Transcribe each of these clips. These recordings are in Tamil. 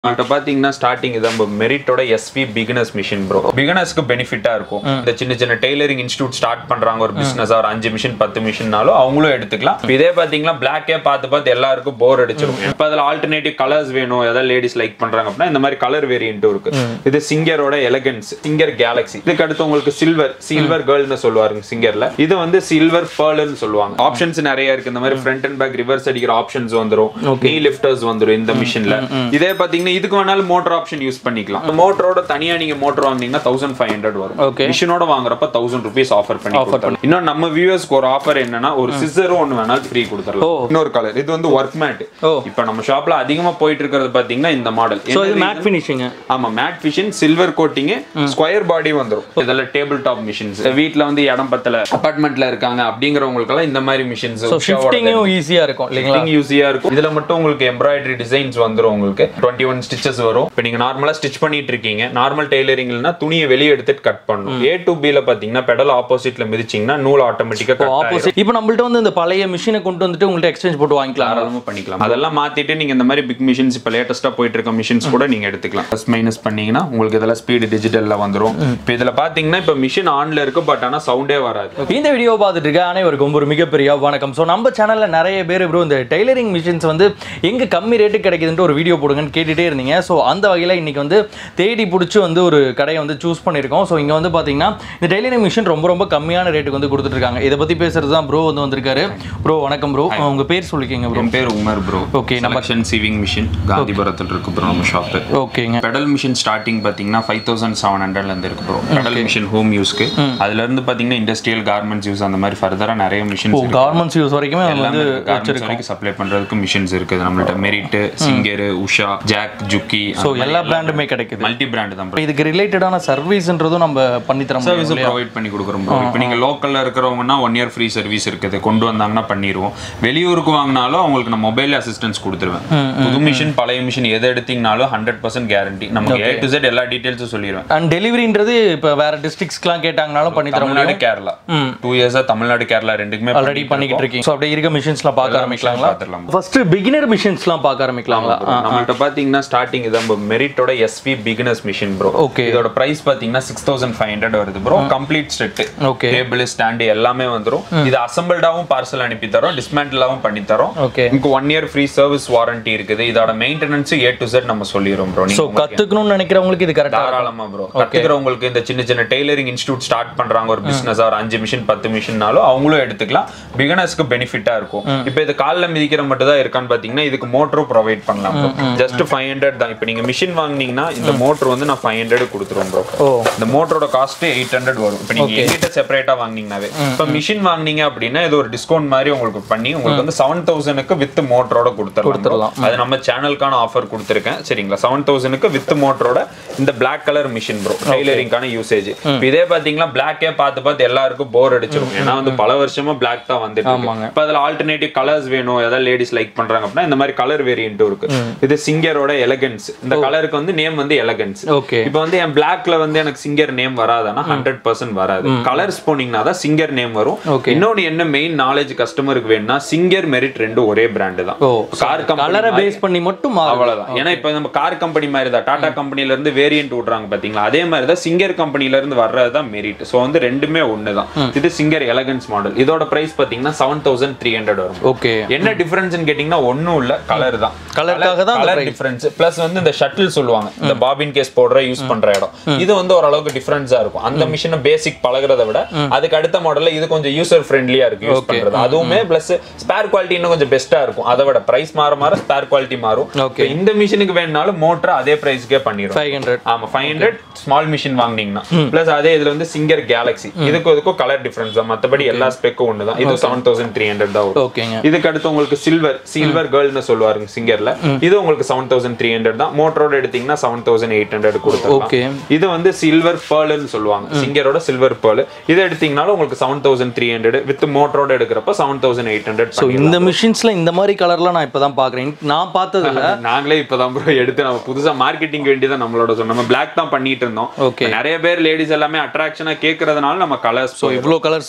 நம்மள்ட்ட பாத்தீங்கன்னா ஸ்டார்டிங் இதான் ப்ரோ மெரிட்டோட எஸ்வி பிகினர்ஸ் மிஷின் ப்ரோ பிகினர்ஸ்க்கு பெனிஃபிட்டா இருக்கும் இந்த சின்ன சின்ன டெய்லரிங் இன்ஸ்டியூட் ஸ்டார்ட் பண்றாங்க ஒரு பிசினஸ் ஒரு அஞ்சு மிஷின் பத்து மிஷின்னாலும் அவங்களும் எடுத்துக்கலாம் இப்ப இதே பாத்தீங்கன்னா பிளாக்கே பார்த்து பார்த்து எல்லாருக்கும் போர் அடிச்சிடும் இப்ப அதுல ஆல்டர்னேட்டிவ் கலர்ஸ் வேணும் ஏதாவது லேடிஸ் லைக் பண்றாங்க அப்படின்னா இந்த மாதிரி கலர் வேரியன்ட்டும் இருக்கு இது சிங்கரோட எலகன்ஸ் சிங்கர் கேலக்ஸி இதுக்கு அடுத்து உங்களுக்கு சில்வர் சில்வர் கேர்ள்னு சொல்லுவாருங்க சிங்கர்ல இது வந்து சில்வர் பேர்ல்னு சொல்லுவாங்க ஆப்ஷன்ஸ் நிறைய இருக்கு இந்த மாதிரி ஃப்ரண்ட் அண்ட் பேக் ரிவர்ஸ் அடிக்கிற ஆப்ஷன்ஸ் வந்துரும் நீ லிஃப்டர்ஸ் வந்துரும் இந்த மிஷின்ல இதே பாத்தீங்கன்னா இதுக்கு வேணாலும் மோட்டர் ஆப்ஷன் யூஸ் பண்ணிக்கலாம் மோட்டரோட தனியா நீங்க மோட்டர் வாங்குனீங்கன்னா தௌசண்ட் ஃபைவ் ஹண்ட்ரட் வரும் Okay. மிஷினோட வாங்குறப்ப தௌசண்ட் ருபீஸ் ஆஃபர் பண்ணி கொடுத்தோம் இன்னும் நம்ம வியூவர்ஸ்க்கு ஒரு ஆஃபர் என்னன்னா ஒரு சிசரும் ஒன்னு வேணாலும் ஃப்ரீ கொடுத்துடலாம் இன்னொரு கலர் இது வந்து ஒர்க் மேட் ஓ. இப்போ நம்ம ஷாப்ல அதிகமா போயிட்டு இருக்கிறது பாத்தீங்கன்னா இந்த மாடல் ஸோ இது மேட் ஃபினிஷிங் ஆமா matte finishing silver coating square body வந்துரும் இதெல்லாம் டேபிள் டாப் மிஷின்ஸ் வீட்ல வந்து இடம் பத்தல அபார்ட்மெண்ட்ல இருக்காங்க அப்படிங்கிறவங்களுக்கெல்லாம் இந்த மாதிரி மிஷின்ஸ் ஸோ ஷிஃப்டிங்கும் ஈஸியாக இருக்கும் இல்லைங்களா யூஸியா இருக்கும் இதுல மட்டும் உங்களுக்கு எம்ப்ராய்டரி டிசைன்ஸ் வந்துரும் உங்களுக்கு டுவெண்ட்டி ஒன் ஸ்டிச்சஸ் வரும் இப்போ நீங்க நார்மலா ஸ்டிச் பண்ணிட்டு இருக்கீங்க நார்மல் டெய்லரிங்னா துணியை வெளியே எடுத்துட்டு கட் பண்ணணும் ஏ டு பில பாத்தீங்கன்னா பெடல் ஆப்போசிட்ல மிதிச்சீங்கன்னா நூல் ஆட்டோமேட்டிக்கா கட் ஆப்போசிட் இப்போ நம்மள்ட்ட வந்து இந்த பழைய மிஷினை கொண்டு வந்துட்டு உங்கள்ட்ட எக்ஸ்சேஞ்ச் போட்டு வாங்கிக்கலாம் தாராளமா பண்ணிக்கலாம் அதெல்லாம் மாத்திட்டு நீங்க இந்த மாதிரி பிக் மிஷின்ஸ் இப்போ லேட்டஸ்டா போயிட்டு இருக்க மிஷின்ஸ் கூட நீங்க எடுத்துக்கலாம் ப்ளஸ் மைனஸ் பண்ணீங்கன்னா உங்களுக்கு இதெல்லாம் ஸ்பீடு டிஜிட்டல்ல வந்துரும் இப்போ இதுல பாத்தீங்கன்னா இப்போ மிஷின் ஆன்ல இருக்கு பட் ஆனா சவுண்டே வராது இந்த வீடியோ பார்த்துட்டு இருக்க அனைவருக்கும் ஒரு மிகப்பெரிய வணக்கம் ஸோ நம்ம சேனல்ல நிறைய பேர் ப்ரோ இந்த டெய்லரிங் மிஷின்ஸ் வந்து எங்க கம்மி ரேட்டு கிடைக்குதுன்ட்டு ஒரு வீடியோ போடுங்கன்னு கேட்டுட்டே இருந்தீங்க ஸோ அந்த வகையில் இன்னைக்கு வந்து தேடி பிடிச்சி வந்து ஒரு கடையை வந்து சூஸ் பண்ணியிருக்கோம் ஸோ இங்கே வந்து பார்த்தீங்கன்னா இந்த டெய்லரிங் மிஷின் ரொம்ப ரொம்ப கம்மியான ரேட்டுக்கு வந்து கொடுத்துட்டு இருக்காங்க இதை பற்றி பேசுறது தான் ப்ரோ வந்து வந்திருக்காரு ப்ரோ வணக்கம் ப்ரோ உங்க பேர் சொல்லிக்கங்க ப்ரோ என் பேர் உமர் ப்ரோ Okay, நம்ம- நம்ம சீவிங் மிஷின் காந்திபுரத்தில் இருக்கு ப்ரோ நம்ம ஷாப்பு ஓகேங்க பெடல் மிஷின் ஸ்டார்டிங் பார்த்தீங்கன்னா ஃபைவ் தௌசண்ட் செவன் ஹண்ட்ரட்ல இருந்து இருக்கு ப்ரோ பெடல் மிஷின் ஹோம் யூஸ்க்கு அதுல இருந்து பார்த்தீங்கன்னா இண்டஸ்ட்ரியல் கார்மெண்ட்ஸ் யூஸ் அந்த மாதிரி ஃபர்தரா நிறைய மிஷின்ஸ் கார்மெண்ட்ஸ் யூஸ் வரைக்குமே நம்ம வந்து கார்மெண்ட்ஸ் வரைக்கும் சப்ளை பண்றதுக்கு மிஷின்ஸ் இருக்குது நம்மள்ட்ட Merit Singer Usha Jack Juki so எல்லா பிராண்டுமே கிடைக்குது மல்டி பிராண்ட் தான் இப்போ இதுக்கு ரிலேட்டடான சர்வீஸ்ன்றதும் நம்ம பண்ணி தர முடியும் சர்வீஸ் ப்ரொவைட் பண்ணி கொடுக்குறோம் ப்ரோ இப்போ நீங்க லோக்கல்ல இருக்கிறவங்கன்னா ஒன் இயர் ஃப்ரீ சர்வீஸ் இருக்குது கொண்டு வந்தாங்கன்னா பண்ணிடுவோம் வெளியூருக்கு வாங்கினாலும் அவங்களுக்கு நான் மொபைல் அசிஸ்டன்ஸ் கொடுத்துருவேன் புது மிஷின் பழைய மிஷின் எதை எடுத்தீங்கனாலும் ஹண்ட்ரட் பர்சன்ட் கேரண்டி நமக்கு ஏ டு Z எல்லா டீடைல்ஸும் சொல்லிடுவேன் அண்ட் டெலிவரின்றது இப்போ வேற டிஸ்ட்ரிக்ஸ்க்குலாம் கேட்டாங்கனாலும் பண்ணி தர தமிழ்நாடு கேரளா டூ இயர்ஸா தமிழ்நாடு கேரளா ரெண்டுக்குமே ஆல்ரெடி பண்ணிக்கிட்டு இருக்கீங்க ஸோ அப்படியே இருக்க மிஷின்ஸ்லாம் பார்க்க ஆரம்பிக்கலாங்களா பார்த்துடலாம் ஃபர்ஸ்ட் பிகினர் மிஷின்ஸ்லாம் பார்க்க ஆரம்பிக்கலாங்களா நம்மள்ட்ட பாத்தீங்கன்னா ஸ்டார்டிங் இதான் ப்ரோ மெரிட்டோட SV beginners machine bro Okay. இதோட பிரைஸ் பாத்தீங்கன்னா சிக்ஸ் தௌசண்ட் ஃபைவ் ஹண்ட்ரட் வருது bro complete set okay table stand எல்லாமே வந்துரும் இது அசம்பிள்டாவும் பார்சல் அனுப்பி தரோம் டிஸ்மேண்டிலாவும் பண்ணி தரோம் ஓகே உங்களுக்கு one year free service warranty இருக்குது இதோட மெயின்டெனன்ஸ் ஏ டு Z நம்ம சொல்லிடுறோம் ப்ரோ ஸோ கத்துக்கணும்னு நினைக்கிறவங்களுக்கு இது கரெக்டாக தாராளமா ப்ரோ கத்துக்கிறவங்களுக்கு இந்த சின்ன சின்ன டெய்லரிங் இன்ஸ்டியூட் ஸ்டார்ட் பண்றாங்க ஒரு பிசினஸ் ஒரு அஞ்சு மிஷின் பத்து மிஷின்னாலும் அவங்களும் எடுத்துக்கலாம் பிகினர்ஸ்க்கு பெனிஃபிட்டா இருக்கும் இப்போ இது கால்ல மிதிக்கிற மட்டும் தான் இருக்கான்னு பாத்தீங்கன்னா இதுக்கு மோட்டரும் ப்ரொவைட் பண்ணலாம் ஜஸ்ட் ஃபைவ் ஹண்ட்ரட் தான் இப்போ நீங்க மிஷின் வாங்குனீங்கன்னா இந்த மோட்டர் வந்து நான் ஃபைவ் ஹண்ட்ரட் கொடுத்துருவோம் ப்ரோ ஓ இந்த மோட்டரோட காஸ்ட் எயிட் ஹண்ட்ரட் வரும் இப்போ நீங்க எங்கிட்ட செப்பரேட்டா வாங்குனீங்கனாவே இப்போ மிஷின் வாங்குனீங்க அப்படின்னா இது ஒரு டிஸ்கவுண்ட் மாதிரி உங்களுக்கு பண்ணி உங்களுக்கு வந்து செவன் தௌசண்ட்க்கு வித் மோட்டரோட கொடுத்துடலாம் அது நம்ம சேனலுக்கான ஆஃபர் கொடுத்துருக்கேன் சரிங்களா செவன் தௌசண்ட்க்கு வித் மோட்டரோட இந்த பிளாக் கலர் மிஷின் ப்ரோ டெய்லரிங்கான யூசேஜ் இப்போ இதே பாத்தீங்கன்னா பிளாக்கே பார்த்து பார்த்து எல்லாருக்கும் போர் அடிச்சிடும் ஏன்னா வந்து பல வருஷமா பிளாக் தான் வந்துட்டு ஆமாங்க. இப்போ அதுல ஆல்டர்னேட்டிவ் கலர்ஸ் வேணும் ஏதாவது லேடிஸ் லைக் பண்றாங்க அப்படின்னா இந்த மாதிரி கலர் வேரியன்ட்டும் இருக்கு இது சிங்கரோட எலகன்ஸ் இந்த கலருக்கு வந்து நேம் வந்து எலகன்ஸ் ஓகே இப்போ வந்து என் பிளாக்ல வந்து எனக்கு சிங்கர் நேம் வராதுன்னா ஹண்ட்ரட் பர்சன்ட் வராது கலர்ஸ் போனீங்கன்னா தான் சிங்கர் நேம் வரும் Okay. இன்னொன்னு என்ன மெயின் நாலேஜ் கஸ்டமருக்கு வேணும்னா சிங்கர் மெரிட் ரெண்டும் ஒரே பிராண்டு தான் ஓ கார் கலரை கம்பெனி பேஸ் பண்ணி மட்டும் மாறும் அவ்வளவுதான் ஏன்னா இப்போ நம்ம கார் கம்பெனி மாதிரி தான் டாடா கம்பெனில இருந்து வேரியன்ட் விடுறாங்க பாத்தீங்களா அதே மாதிரி தான் சிங்கர் கம்பெனில இருந்து வர்றது தான் மெரிட் ஸோ வந்து ரெண்டுமே ஒன்று தான் இது சிங்கர் எலகன்ஸ் மாடல் இதோட பிரைஸ் பாத்தீங்கன்னா செவன் தௌசண்ட் த்ரீ ஹண்ட்ரட் வரும் ஓகே என்ன டிஃபரன்ஸ்னு கேட்டிங்கன்னா ஒன்றும் இல்ல கலர் தான் கலருக்காக தான் அந்த கலர் டிஃபரன்ஸ் பிளஸ் வந்து இந்த ஷட்டில் சொல்லுவாங்க இந்த பாபின் கேஸ் போடுற யூஸ் பண்ற இடம் இது வந்து ஓரளவுக்கு டிஃபரன்ஸா இருக்கும் அந்த மிஷினை பேசிக் பழகுறத விட அதுக்கு அடுத்த மாடல்ல இது கொஞ்சம் யூசர் ஃப்ரெண்ட்லியா இருக்கு யூஸ் பண்றது அதுவுமே பிளஸ் ஸ்பேர் குவாலிட்டி இன்னும் கொஞ்சம் பெஸ்டா இருக்கும் அதை விட பிரைஸ் மாற மாற ஸ்பேர் குவாலிட்டி மாறும் Okay. இப்ப இந்த மிஷினுக்கு வேணும்னாலும் மோட்டர் அதே பிரைஸ்க்கே பண்ணிடும் ஃபைவ் ஹண்ட்ரட் ஆமா ஃபைவ் ஹண்ட்ரட் ஸ்மால் மிஷின் வாங்குனீங்கன்னா பிளஸ் அதே இதுல வந்து சிங்கர் கேலக்ஸி இதுக்கும் இதுக்கும் கலர் டிஃபரன்ஸ் தான் மத்தபடி எல்லா ஸ்பெக்கும் ஒன்று தான் இது செவன் தௌசண்ட் த்ரீ ஹண்ட்ரட் தான் வரும் ஓகேங்க இதுக்கு அடுத்து உங்களுக்கு சில்வர் சில்வர் கேர்ள்னு சொல்லுவாருங்க சிங்கர்ல இது உங்களுக்கு செவன் தௌசண்ட் த்ரீ ஹண்ட்ரட் தான் மோட்டரோட எடுத்தீங்கன்னா செவன் தௌசண்ட் எயிட் ஹண்ட்ரட் கொடுத்துருலாம் ஓகே இது வந்து சில்வர் பேர்ல்னு சொல்லுவாங்க சிங்கரோட சில்வர் பேர்ல் இதை எடுத்தீங்கனாலும் உங்களுக்கு seven thousand three hundred with மோட்டரோட எடுக்கிறப்ப seven thousand eight hundred so இந்த மிஷின்ஸ்ல இந்த மாதிரி கலர்லாம் நான் இப்போ தான் பார்க்குறேன் நான் பார்த்ததில்ல நாங்களே இப்பதான் ப்ரோ எடுத்து நம்ம புதுசா மார்க்கெட்டிங் வேண்டியதான் நம்மளோட சொன்னோம் நம்ம பிளாக் தான் பண்ணிட்டு இருந்தோம் Okay. நிறைய பேர் லேடிஸ் எல்லாமே அட்ராக்ஷனா கேட்கறதுனால நம்ம கலர்ஸ் ஸோ இவ்வளோ கலர்ஸ்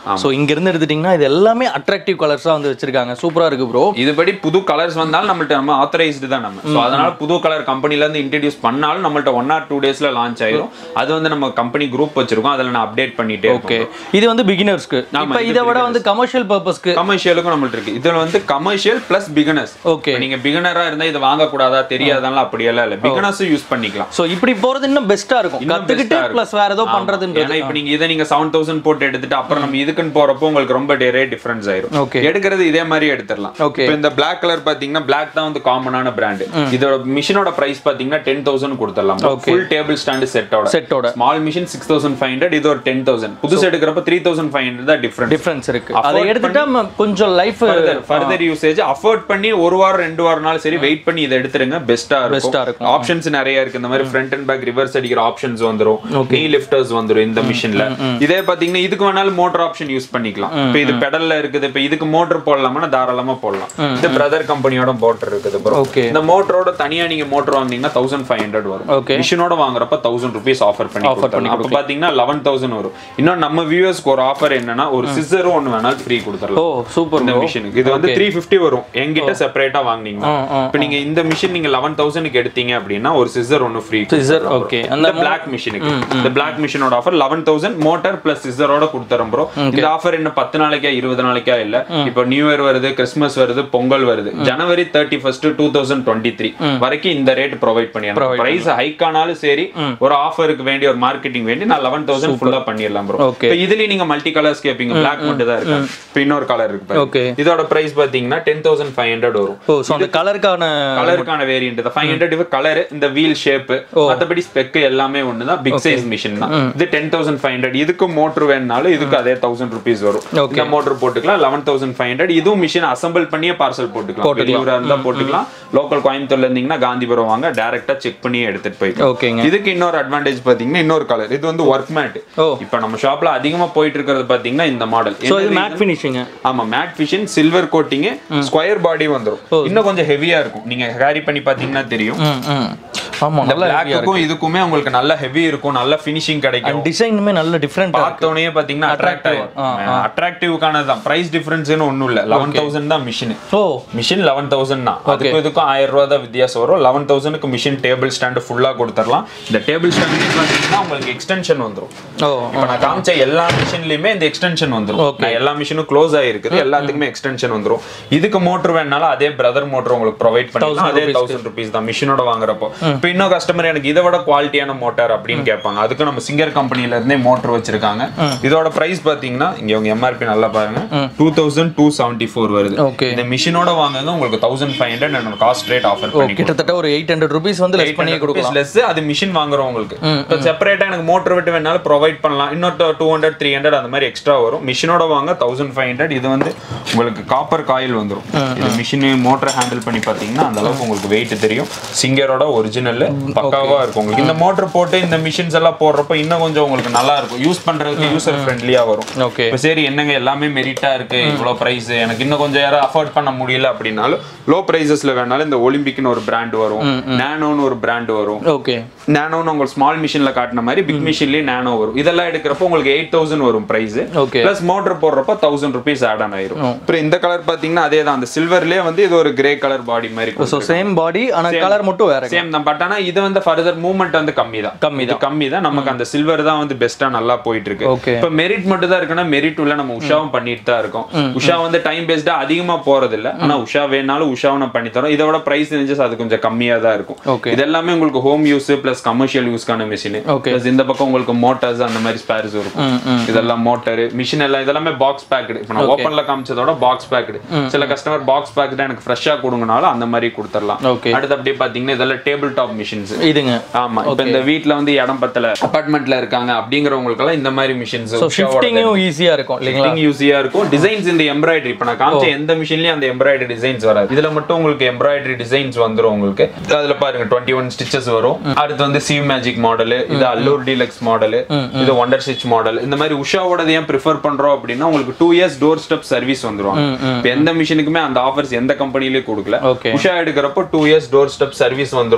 ஸோ இங்க இருந்து எடுத்துட்டீங்கன்னா இது எல்லாமே அட்ராக்டிவ் கலர்ஸா வந்து வச்சிருக்காங்க சூப்பரா இருக்கு ப்ரோ இதுபடி புது கலர்ஸ் வந்தாலும் நம்மள்ட்ட நம்ம ஆத்தரைஸ்டு தான் நம்ம ஸோ அதனால புது கலர் கம்பெனில இருந்து இன்ட்ரடியூஸ் பண்ணாலும் நம்மள்ட்ட ஒன் ஆர் டூ டேஸ்ல லான்ச் ஆயிரும் அது வந்து நம்ம கம்பெனி குரூப் வச்சிருக்கோம் அதில் நான் அப்டேட் பண்ணிட்டே ஓகே இது வந்து பிகினர்ஸ்க்கு இப்போ இதை விட வந்து கமர்ஷியல் பர்பஸ்க்கு கமர்ஷியலுக்கும் நம்மள்ட்ட இருக்கு இதுல வந்து கமர்ஷியல் பிளஸ் பிகினர்ஸ் ஓகே நீங்க பிகினரா இருந்தா இதை வாங்கக்கூடாதா தெரியாதான்லாம் அப்படியெல்லாம் இல்ல பிகினர்ஸும் யூஸ் பண்ணிக்கலாம் ஸோ இப்படி போறது இன்னும் பெஸ்டா இருக்கும் இன்னும் கத்துக்கிட்டு best ஆ ப்ளஸ் வேற ஏதோ ஆமா. பண்றதுன்றது ஏன்னா இப்ப நீங்க இதை நீங்க செவன் தௌசண்ட் போட்டு எடுத்துட்டு அப்புறம் நம்ம இதுக்குன்னு போறப்போ உங்களுக்கு ரொம்ப ரேட் டிஃபரன்ஸ் ஆயிரும் Okay. எடுக்கிறது இதே மாதிரி எடுத்துடலாம் Okay. இப்போ இந்த பிளாக் கலர் பாத்தீங்கன்னா பிளாக் தான் வந்து காமனான பிராண்ட் இதோட மிஷினோட பிரைஸ் பாத்தீங்கன்னா டென் தௌசண்ட் கொடுத்துடலாம் ஃபுல் டேபிள் ஸ்டாண்டு செட்டோட செட்டோட small machine six thousand five hundred இது ஒரு டென் தௌசண்ட் புதுசு எடுக்கிறப்ப த்ரீ தௌசண்ட் ஃபைவ் ஹண்ட்ரட் தான் டிஃபரன்ஸ் டிஃபரன்ஸ் இருக்கு அதை எடுத்துட்டா ம- கொஞ்சம் லைஃப் ஃபர்தர் யூசேஜ் அஃபோர்ட் பண்ணி ஒரு வாரம் ரெண்டு வாரம் நாள் சரி வெயிட் பண்ணி இதை எடுத்துருங்க பெஸ்டா Best ஆ இருக்கும் இருக்கும். ஆப்ஷன்ஸ் நிறைய இருக்கு இந்த மாதிரி ஃப்ரண்ட் அண்ட் பேக் ரிவர்ஸ் அடிக்கிற ஆப்ஷன்ஸ் வந்துரும் நீ லிஃப்டர்ஸ் வந்துரும் இந்த மிஷின்ல இதே பாத்தீங்கன்னா இதுக்கு வேணாலும் மோட்டர் ஆப்ஷன் யூஸ் பண்ணிக்கலாம் இப்போ இது பெடல்ல இருக்குது இப்போ இதுக்கு மோட்டர் போடலாமா தாராளமா போடலாம் இது பிரதர் கம்பெனியோட மோட்டர் இருக்குது ப்ரோ Okay. இந்த மோட்டரோட தனியா நீங்க மோட்டர் வாங்குனீங்கன்னா தௌசண்ட் ஃபைவ் ஹண்ட்ரட் வரும் Okay. மிஷினோட வாங்குறப்ப தௌசண்ட் ருபீஸ் ஆஃபர் பண்ணி Offer பண்ணி கொடுத்தலாம் அப்போ பாத்தீங்கன்னா லெவன் தௌசண்ட் வரும் இன்னும் நம்ம வியூவர்ஸ்க்கு ஒரு ஆஃபர் என்னன்னா ஒரு சிசரும் ஒன்னு வேணாலும் ஃப்ரீ கொடுத்துடலாம் ஓ சூப்பர் இந்த மிஷினுக்கு இது வந்து த்ரீ ஃபிஃப்டி வரும் என்கிட்ட செப்பரேட்டா வாங்குனீங்கன்னா ஆ, ஆ, இப்போ நீங்க இந்த மிஷின் நீங்க லெவன் தௌசண்ட்க்கு எடுத்தீங்க அப்படின்னா ஒரு சிசர் ஒன்னு ஃப்ரீ சிசர் ஓகே அந்த இந்த பிளாக் மிஷினுக்கு இந்த பிளாக் மிஷினோட offer eleven thousand motor plus சிசரோட கொடுத்துறோம் ப்ரோ இந்த ஆஃபர் என்ன பத்து நாளைக்கா இருபது நாளைக்கா இல்ல இப்போ நியூ இயர் வருது கிறிஸ்மஸ் வருது பொங்கல் வருது January thirty first two thousand twenty three வரைக்கும் இந்த ரேட் ப்ரொவைட் பண்ணி பிரைஸ் ஹைக் ஆனாலும் சரி ஒரு ஆஃபருக்கு வேண்டிய ஒரு மார்க்கெட்டிங் வேண்டி நான் லெவன் தௌசண்ட் ஃபுல்லா பண்ணிடலாம் ப்ரோ Okay. இப்போ இதுலயும் நீங்க மல்டி கலர்ஸ் கேப்பீங்க பிளாக் மட்டும் தான் இருக்கு இப்போ இன்னொரு கலர் இருக்கு பாருங்க. ஓகே இதோட பிரைஸ் பாத்தீங்கன்னா டென் தௌசண்ட் ஃபைவ் ஹண்ட்ரட் வரும் ஓ ஸோ அந்த கலருக்கான கலருக்கான வேரியன்ட் ஃபைவ் ஹண்ட்ரட் இது கலர் இந்த வீல் ஷேப் மத்தபடி ஸ்பெக் எல்லாமே ஒண்ணுதான் பிக் சைஸ் மிஷின் தான் இது டென் தௌசண்ட் ஃபைவ் ஹண்ட்ரட் இதுக்கு மோட்டர் வேணுனாலும் இதுக்கு அதே தௌசண்ட் ருபீஸ் வரும் Okay. இந்த மோட்டர் போட்டுக்கலாம் லெவன் தௌசண்ட் ஃபைவ் ஹண்ட்ரட் இதுவும் மிஷின் அசம்பிள் பண்ணியே பார்சல் போட்டுக்கலாம் வெளியூரா இருந்தா போட்டுக்கலாம் லோக்கல் கோயம்புத்தூர்ல இருந்தீங்கன்னா காந்திபுரம் வாங்க டைரக்டா செக் பண்ணி எடுத்துட்டு போய்க்கலாம் ஓகேங்க இதுக்கு இன்னொரு அட்வான்டேஜ் பாத்தீங்கன்னா இன்னொரு கலர் இது வந்து ஒர்க் மேட் ஓ. இப்போ நம்ம ஷாப்ல அதிகமா போயிட்டு இருக்கிறது பாத்தீங்கன்னா இந்த மாடல் ஸோ இது மேட் ஃபினிஷிங்க ஆமா matte finishing silver coating square body வந்துரும் இன்னும் கொஞ்சம் ஹெவியா இருக்கும் நீங்க கேரி பண்ணி பாத்தீங்கன்னா தெரியும் ம் ம் ஆமாம் இந்த நல்லா பிளாக்குக்கும் இதுக்குமே உங்களுக்கு நல்ல ஹெவி இருக்கும் நல்ல ஃபினிஷிங் கிடைக்கும் டிசைனுமே நல்ல டிஃப்ரெண்ட்டாக பார்த்தோன்னே பாத்தீங்கன்னா அட்ராக்ட் அட்ராக்டிவ்கான தான் பிரைஸ் டிஃபரன்ஸ்னு ஒண்ணும் இல்ல லெவன் தௌசண்ட் தான் machine oh machine eleven thousand தான் அதுக்கும் இதுக்கும் ஆயிரம் ரூபா தான் வித்தியாசம் வரும் லெவன் தௌசண்ட்க்கு மிஷின் டேபிள் ஸ்டாண்டு ஃபுல்லா கொடுத்துடலாம் இந்த டேபிள் ஸ்டாண்ட்லேயே பார்த்தீங்கன்னா உங்களுக்கு எக்ஸ்டென்ஷன் வந்துரும் ஓ இப்போ நான் காமிச்ச எல்லா மிஷின்லயுமே இந்த எக்ஸ்டென்ஷன் வந்துரும் நான் எல்லா மிஷினும் க்ளோஸ் ஆயிருக்குது எல்லாத்துக்குமே எக்ஸ்டென்ஷன் வந்துரும் இதுக்கு மோட்டர் வேணாலும் அதே பிரதர் மோட்டர் உங்களுக்கு ப்ரொவைட் பண்ணிக்கலாம் அதே தௌசண்ட் ருபீஸ் தான் மிஷினோட வாங்குறப்போ இப்போ இன்னும் கஸ்டமர் எனக்கு இதை விட குவாலிட்டியான மோட்டார் அப்படின்னு கேட்பாங்க அதுக்கு நம்ம சிங்கர் கம்பெனில இருந்தே மோட்டர் வச்சிருக்காங்க இதோட பிரைஸ் பாத்தீங்கன்னா இங்க உங்க எம்ஆர்பி நல்லா பாருங்க two thousand two seventy four வருது ஓகே இந்த மிஷினோட வாங்குங்க உங்களுக்கு தௌசண்ட் ஃபைவ் ஹண்ட்ரட் என்னோட காஸ்ட் ரேட் ஆஃபர் பண்ணி கிட்டத்தட்ட ஒரு எயிட் ஹண்ட்ரட் ருபீஸ் வந்து லெஸ் பண்ணி கொடுக்கலாம் லெஸ் அது மிஷின் வாங்குறவங்களுக்கு இப்போ செப்பரேட்டா எனக்கு மோட்டர் விட்டு வேணாலும் ப்ரொவைட் பண்ணலாம் இன்னொரு டூ ஹண்ட்ரட் த்ரீ ஹண்ட்ரட் அந்த மாதிரி எக்ஸ்ட்ரா வரும் மிஷினோட வாங்க தௌசண்ட் ஃபைவ் ஹண்ட்ரட் இது வந்து உங்களுக்கு காப்பர் காயில் வந்துரும் இது மிஷின் மோட்டர் ஹேண்டில் பண்ணி பார்த்தீங்கன்னா அந்த அளவுக்கு உங்களுக்கு வெயிட் தெரியும் சிங்கரோட ஒரிஜினல் பக்காவா இருக்கும் உங்களுக்கு இந்த மோட்டர் போட்டு இந்த மிஷின்ஸ் எல்லாம் போடுறப்ப இன்னும் கொஞ்சம் உங்களுக்கு நல்லா இருக்கும் யூஸ் பண்றதுக்கு யூசர் ஃப்ரெண்ட்லியா வரும் ஓகே இப்போ சரி என்னங்க எல்லாமே மெரிட்டா இருக்கு இவ்வளோ பிரைஸ் எனக்கு இன்னும் கொஞ்சம் யாரும் அஃபோர்ட் பண்ண முடியல அப்படின்னாலும் லோ பிரைசஸ்ல வேணாலும் இந்த ஒலிம்பிக்னு ஒரு பிராண்ட் வரும் நானோன்னு ஒரு பிராண்ட் வரும் ஓகே நானோன்னு உங்களுக்கு ஸ்மால் மிஷின்ல காட்டின மாதிரி பிக் மிஷின்லயே நானோ வரும் இதெல்லாம் எடுக்கிறப்போ உங்களுக்கு எயிட் தௌசண்ட் வரும் பிரைஸ் ஓகே பிளஸ் மோட்டர் போடுறப்ப தௌசண்ட் ருபீஸ் ஆட் ஆன் ஆயிரும் அப்புறம் இந்த கலர் பாத்தீங்கன்னா அதே தான் அந்த சில்வர்லயே வந்து இது ஒரு கிரே கலர் பாடி மாதிரி ஸோ சேம் பாடி ஆனா கலர் மட்டும் வேற சேம் தான் பட் ஆனா இது வந்து ஃபர்தர் மூவ்மெண்ட் வந்து கம்மி தான் கம்மி இது கம்மி தான் நமக்கு அந்த சில்வர் தான் வந்து பெஸ்டா நல்லா போயிட்டு இருக்கு ஓகே இப்ப மெரிட் மட்டும் தான் இருக்குன்னா மெரிட் உள்ள நம்ம உஷாவும் பண்ணிட்டு தான் இருக்கோம் உஷா வந்து டைம் பேஸ்டா அதிகமா போறது இல்ல ஆனா உஷா வேணாலும் உஷாவை நம்ம பண்ணி தரோம் இதோட பிரைஸ் ரேஞ்சஸ் அது கொஞ்சம் கம்மியா தான் இருக்கும் ஓகே இது எல்லாமே உங்களுக்கு ஹோம் யூஸ் பிளஸ் கமர்ஷியல் யூஸ்க்கான மிஷின் Okay. பிளஸ் இந்த பக்கம் உங்களுக்கு மோட்டார்ஸ் அந்த மாதிரி ஸ்பேர்ஸ் இருக்கும் ம் ம் இதெல்லாம் மோட்டர் மிஷின் எல்லாம் இதெல்லாமே பாக்ஸ் பேக்கடு இப்போ நான் ஓப்பன்ல காமிச்சதோட பாக்ஸ் பேக்கடு சில கஸ்டமர் பாக்ஸ் பேக்கடு எனக்கு ஃப்ரெஷ்ஷா கொடுங்கனாலும் அந்த மாதிரி கொடுத்துடலாம் ஓகே அடுத்து அப்படியே பாத்தீங்கன்னா இதெல்லாம் டேபிள் டாப் மிஷின்ஸ் இதுங்க ஆமா இப்போ இந்த வீட்ல வந்து இடம் பத்தல அபார்ட்மெண்ட்ல இருக்காங்க அப்படிங்கிறவங்களுக்கு எல்லாம் இந்த மாதிரி மிஷின்ஸ் ஸோ ஷிஃப்டிங்கும் ஈஸியா இருக்கும் இல்லைங்களா யூஸியா இருக்கும் டிசைன்ஸ் இந்த எம்ப்ராய்டரி இப்போ நான் காமிச்ச எந்த மிஷின்லயும் அந்த எம்ப்ராய்டரி டிசைன்ஸ் வராது இதுல மட்டும் உங்களுக்கு எம்ப்ராய்டரி டிசைன்ஸ் வந்துரும் உங்களுக்கு அதுல பாருங்க டுவெண்ட்டி ஒன் ஸ்டிச்சஸ் வரும் அடுத்து வந்து சிவ் மேஜிக் மாடல் இது அல்லூர் டீலக்ஸ் மாடல் இது ஒண்டர் ஸ்டிச் மாடல் இந்த மாதிரி உஷாவோட ஏன் ப்ரிஃபர் பண்றோம் அப்படின்னா உங்களுக்கு two years door step service வந்துரும் இப்போ எந்த மிஷினுக்குமே அந்த ஆஃபர்ஸ் எந்த கம்பெனிலயும் கொடுக்கல ஓகே உஷா எடுக்கிறப்போ two years door step service வந்துரும்